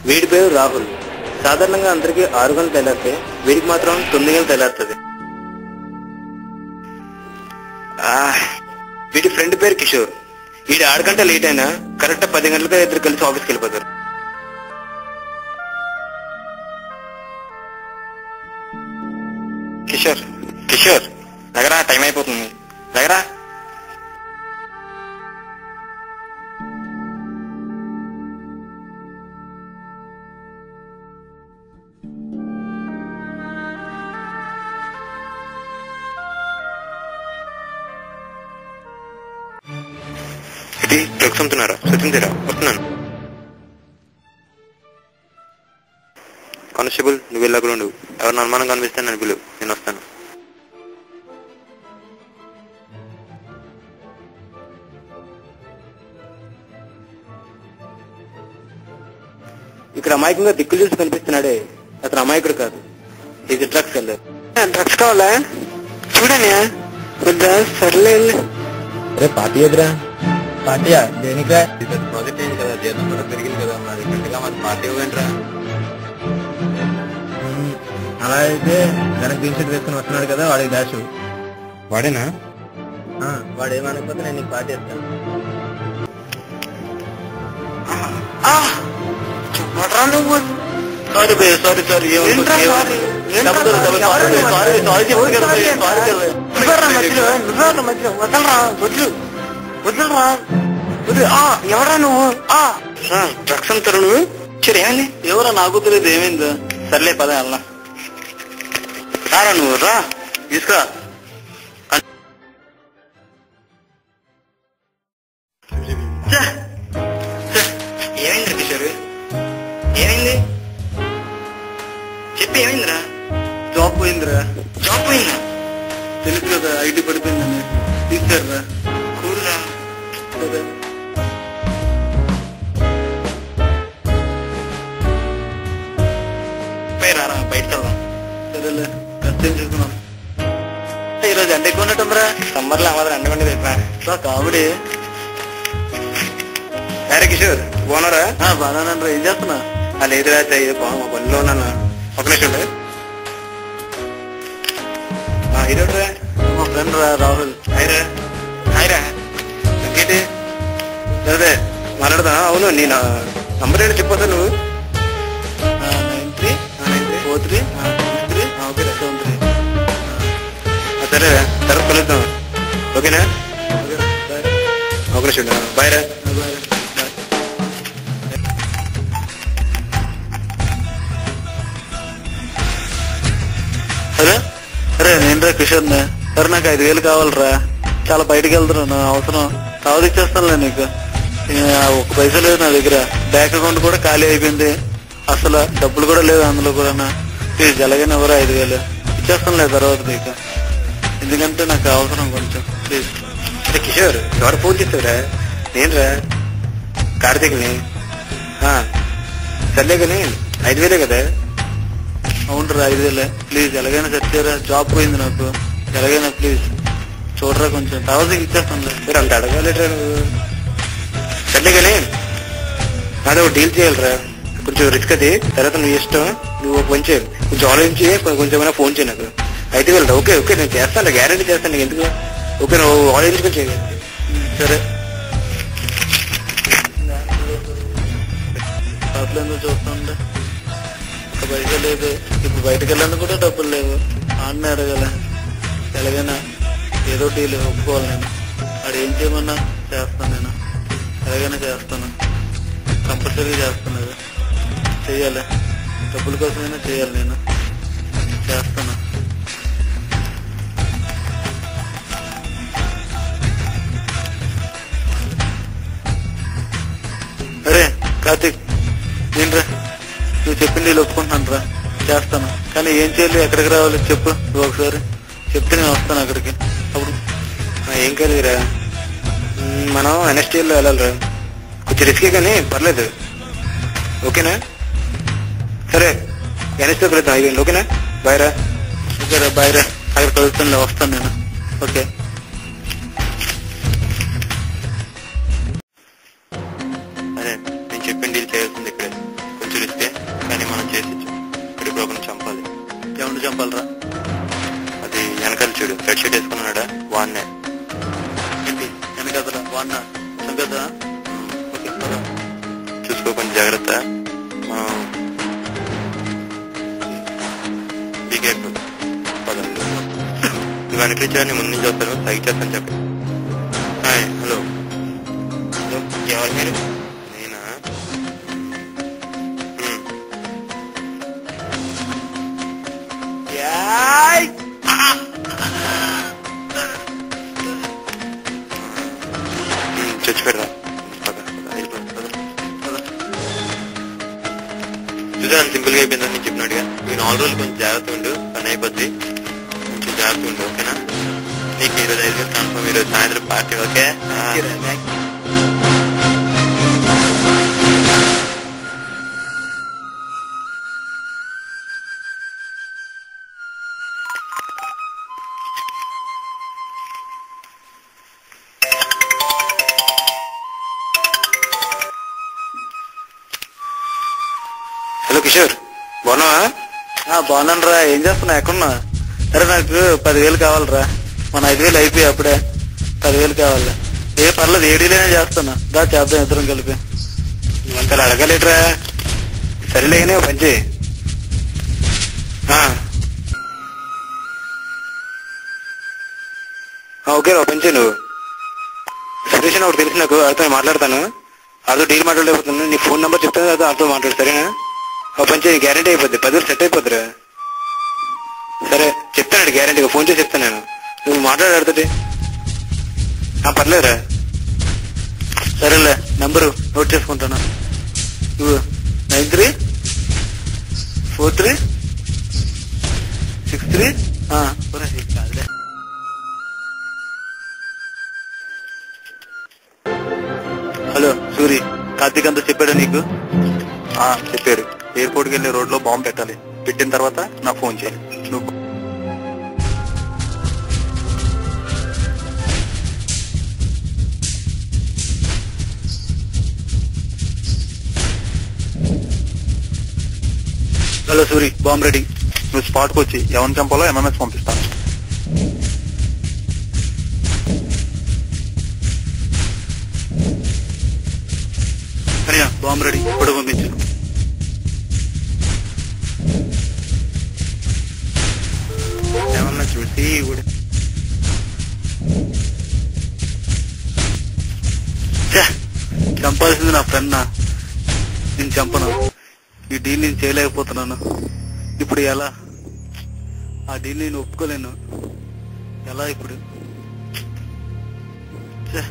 వీడి పేరు రాహుల్ సాధారణంగా అందరికీ ఆరు గంటలు తెల్లారితే వీడికి మాత్రం తొమ్మిది గంటలు తెల్లారుతుంది ఆ, వీడి ఫ్రెండ్ పేరు కిషోర్ వీడి ఆరు గంట లేట్ అయినా కరెక్ట్ పది గంటలకు ఇద్దరు కలిసి ఆఫీస్కి వెళ్ళిపోతారు కిషోర్ కిషోర్ దగ్గర టైం అయిపోతుంది దగ్గర ఇది డ్రగ్స్ అమ్ముతున్నారా సచిందిరా వస్తున్నాను కానిస్టేబుల్ నువ్వు వెళ్ళకుండా ఉండు ఎవరిని అనుమానం కనిపిస్తే నేను పిలువు నేను వస్తాను ఇక్కడ అమాయకంగా దిక్కులు చూసి కనిపిస్తున్నాడే అతను అమాయకుడు కాదు ఇది డ్రగ్స్ వెళ్ళారు డ్రగ్స్ కావాలా చూడని వద్దా సర్లే అరే పార్టీ ఎదురా పార్టీయా దేనికా ప్రాజెక్ట్ అయింది కదా జీతం కూడా పెరిగింది కదా మరి గట్టిగా మరి పార్టీ ఇవ్వండిరా అలా అయితే వెనక టీ షర్ట్ వేసుకుని వస్తున్నాడు కదా వాడికి డాష్ వాడేనా వాడు ఏమనకపోతే నేను నీకు పార్టీ ఇస్తాను సారీ భయ్య సారీ సారీ ఎవరా నువ్వు డ్రగ్స్ అంటారు నువ్వు సరే ఏమైంది ఎవరా నాకు తెలియదు ఏమైందో సర్లే పద అల్లా రారా నువ్వు రా తీసుకురా ఛే! ఛే! ఏమైందిరా కిషోర్ ఏమైంది చెప్పి ఏమైందిరా జాబ్ పోయిందిరా జాబ్ పోయిందా తెలుసు కదా ఐటీ పడిపోయిందని తీసారా కూరరా కదా పై రారా బయటకు వెళ్దాం సరేలే కష్టం చూసుకున్నాం ఈరోజు ఎండ ఎక్కువ ఉన్నట్టుందిరా సమ్మర్లో అమ్మదు ఎండ కొండ తెప్పా కామెడీ అరే కిషోర్ బాగున్నారా బాగున్నాను ఏం చేస్తున్నా ఆ లేదురా ఇది బాగు మా పనిలో ఉన్నాను ఒక నిమిషం ఉండు. ఆ, ఇదెవడురా? మా ఫ్రెండ్ రా రాహుల్ హాయ్రా హాయ్రా ఇంకేంటి అదే మాట్లాడదా అవును నీ నా నంబర్ ఏంటి చెప్పొద్దా నువ్వు nine three nine three four three three okay seven three సరే తర్వాత కలుద్దాం ఓకేనా ఒక నిమిషం ఉండు. బాయ్ రా బాయ్ అరే అరే నేను రా కిషోర్ సరే నాకు ఐదు వేలు కావాలరా చాలా బయటికి వెళ్తున్నాను అవసరం కావాలి ఇచ్చేస్తానులే నీకు ఏ, ఒక పైసా లేదు నా దగ్గర బ్యాంక్ అకౌంట్ కూడా ఖాళీ అయిపోయింది అసలు డబ్బులు కూడా లేదు అందులో కూడా ప్లీజ్ ఎలాగైనా ఎవరు ఐదు వేలు ఇచ్చేస్తానులే తర్వాత నీకు ఎందుకంటే నాకు అవసరం కొంచెం ప్లీజ్ అరే కిషోర్ ఎవరు ఫోన్ చేస్తావురా నేనురా కార్తీక్ని ఆ, సర్లే కానీ ఐదు వేలే కదా అవునరా ఐదు వేలే ప్లీజ్ ఎలాగైనా సెట్ చేయరా జాబ్ పోయింది నాకు ఎలాగైనా ప్లీజ్ చూడరా కొంచెం థౌసండ్ ఇచ్చేస్తాను మీరు అంత అడగాలిరా నువ్వు సర్లే కానీ నాదో డీల్ చేయాలిరా కొంచెం రిస్క్ అది తర్వాత నువ్వు ఇష్టం నువ్వు ఒక పని చేయాలి కొంచెం ఆలోచించి కొంచెం ఏమైనా ఫోన్ చేయి నాకు అయితే వెళ్తా ఓకే ఓకే నేను చేస్తాను గ్యారెంటీ చేస్తాను నీకు ఎందుకు ఓకే నువ్వు ఆలోచించుకొని చేయాలి సరే షాప్లో చూస్తుండే ఒక పైసా లేదు ఇప్పుడు బయటకు వెళ్ళాలని కూడా డబ్బులు లేవు ఆడనే అడగల ఎలాగైనా ఏదో డీల్ ఒప్పుకోవాలి నేను ఆడు ఏం చేయమన్నా చేస్తాను నేను ఎలాగైనా చేస్తాను కంపల్సరీ చేస్తాను అది చెయ్యాలి డబ్బుల కోసమైనా చేయాలి నేను చేస్తాను అరే కార్తీక్ ఏంట్రా నువ్వు చెప్పింది వీళ్ళు ఒప్పుకుంటున్నాను రా చేస్తాను కానీ ఏం చేయాలి ఎక్కడికి రావాలి చెప్పు నువ్వు ఒకసారి చెప్తే నేను వస్తాను అక్కడికి అప్పుడు ఏం కాదురా మనం ఎన్ఎస్టీఎల్లో వెళ్ళాలిరా కొంచెం రిస్కే కానీ పర్లేదు ఓకేనా సరే ఎన్ఎస్టీ ప్రయత్నం అయిపోయింది ఓకేనా బాయ్ రా ఓకే రా బాయ్ రా అక్కడ కలుస్తాను వస్తాను నేను ఓకే అరే నేను చెప్పిన డీల్ చేయాల్సింది ఇక్కడే కొంచెం రిస్కే వాడినా సంగతా ఓకే పద. చూసుకో కొంచెం జాగ్రత్త బీ కేర్ఫుల్ పద నువ్వు అనిపించాలని ముందు నుంచి వస్తాను సైక్ చేస్తాను చెప్పు హాయ్ హలో హలో ఎవరు మీరు నేనా మ్మ్. యాయ్! మ్మ్, చచ్చి పెడదా పద పద వెళ్ళిపో, పద పద చూసాను సింపుల్ గా అయిపోయిందని నేను చెప్పినట్టుగా మీరు నాలుగు రోజులు కొంచెం జాగ్రత్త ఉండు పని అయిపోద్ది కొంచెం జాగ్రత్త ఉండు ఓకేనా నీకు ఈరోజు ఐదు వేలు కన్ఫర్మ్ ఈరోజు సాయంత్రం పార్టీ ఓకే ఓకేరా, థాంక్స్. హలో కిషోర్ బాగున్నావా ఆ, బాగున్నాను రా ఏం చేస్తున్నా ఎక్కడున్నా సరే నాకు పదివేలు కావాలిరా మన ఐదు వేలు అయిపోయి అప్పుడే పదివేలు కావాలి ఏ పర్లేదు ఏడీలోనే చేస్తున్నా దా చేద్దాం ఇద్దరం కలిపి నువ్వంతా అడగలేట్రా సరేలేగానే ఓ పని చేయి ఆ. ఆ, ఓకే రా ఓ పని చేయి నువ్వు సురేష్ అని ఒకటి తెలిసి నాకు అతను మాట్లాడతాను అదో డీల్ మాట్లాడలేకపోతున్నాను నీ ఫోన్ నెంబర్ చెప్తాను అదో అతను మాట్లాడు సరేనా ఓ పని చేయి గ్యారంటీ అయిపోద్ది పది సెట్ అయిపోద్దిరా సరే చెప్తాను గ్యారంటీగా ఫోన్ చేసి చెప్తాను నేను నువ్వు మాట్లాడాడుతుంది పర్లేదురా సరేలే నంబరు నోట్ చేసుకుంటాను ఇవ్వు nine three four three six three కాదులే హలో సూరి కార్తీక్ అంతా చెప్పాడా నీకు ఆ, చెప్పారు ఎయిర్పోర్ట్కి వెళ్ళి రోడ్ లో బాంబు పెట్టాలి పెట్టిన తర్వాత నాకు ఫోన్ చేయాలి నువ్వు హలో సూరి బాంబ్ రెడీ నువ్వు స్పాట్కి వచ్చి ఎవరిని చంపాలో ఎంఎంఎస్ పంపిస్తాను సరియా బాంబ్ రెడీ ఇప్పుడు పంపించు ఏమన్నా చూసి కూడా ఛే, చంపాల్సింది నా ఫ్రెండ్ నా నేను చంపను ఈ డీల్ నేను చేయలేకపోతున్నాను ఇప్పుడు ఎలా ఆ డీల్ నేను ఒప్పుకోలేను ఎలా ఇప్పుడు ఛే.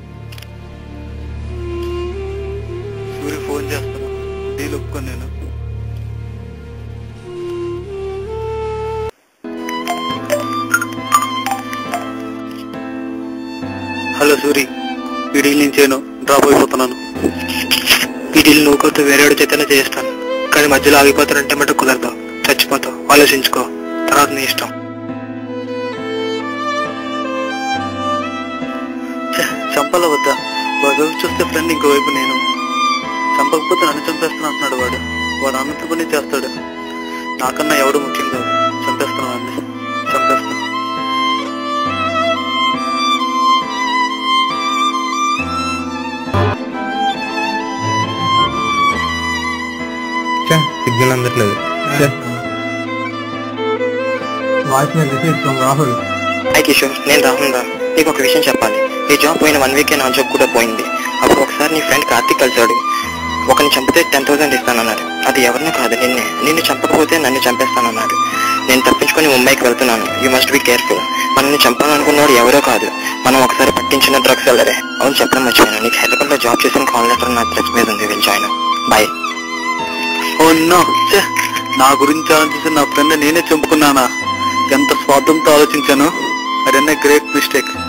సూర్య ఫోన్ చేస్తాను డీల్ ఒప్పుకోను నేను హలో సూరి ఈ డీల్ నేను చేయను డ్రాప్ అయిపోతున్నాను ఈ డీల్ నువ్వు కొత్త వేరే చేతనే చేస్తాను కానీ మధ్యలో ఆగిపోతానంటే మటు కుదరదు చచ్చిపోతావు ఆలోచించుకో తర్వాత నీ ఇష్టం ఛే, చంపాల వద్దా వాడు వైపు చూస్తే ఫ్రెండ్ ఇంకోవైపు నేను చంపకపోతే నన్ను చంపేస్తున్నా అంటున్నాడు వాడు వాడు అనంత పని చేస్తాడు నాకన్నా ఎవడు ముఖ్యం కాదు చంపేస్తున్నా వాడిని చంపేస్తున్నా సిగ్నల్ అందట్లేదు voice message from Rahul hi Kishore నేను రాహుల్ రా నీకు ఒక విషయం చెప్పాలి నీ జాబ్ పోయిన వన్ వీకే నా జాబ్ కూడా పోయింది అప్పుడు ఒకసారి నీ ఫ్రెండ్ కార్తీక్ కలిసాడు ఒకరిని చంపితే టెన్ థౌసండ్ ఇస్తానన్నాడు అది ఎవరినో కాదు నిన్నే నిన్ను చంపకపోతే నన్ను చంపేస్తానన్నాడు నేను తప్పించుకొని ముంబైకి వెళ్తున్నాను యూ మస్ట్ బి కేర్ఫుల్ మనల్ని చంపాలనుకున్నవాడు ఎవరో కాదు మనం ఒకసారి పట్టించిన డ్రగ్స్ వెళ్ళరే అవును చెప్పడం మర్చిపోయాను నీకు హైదరాబాద్ లో జాబ్ చేసిన కాల్ లెటర్ నా డ్రెస్ మీద ఉంది వెళ్ళి జాయిన్ బాయ్ ఓ నో ఛే, నా గురించి ఆలోచించిన నా ఫ్రెండ్ నేనే చంపుకున్నానా ఎంత స్వార్థంతో ఆలోచించాను అదన్న గ్రేట్ మిస్టేక్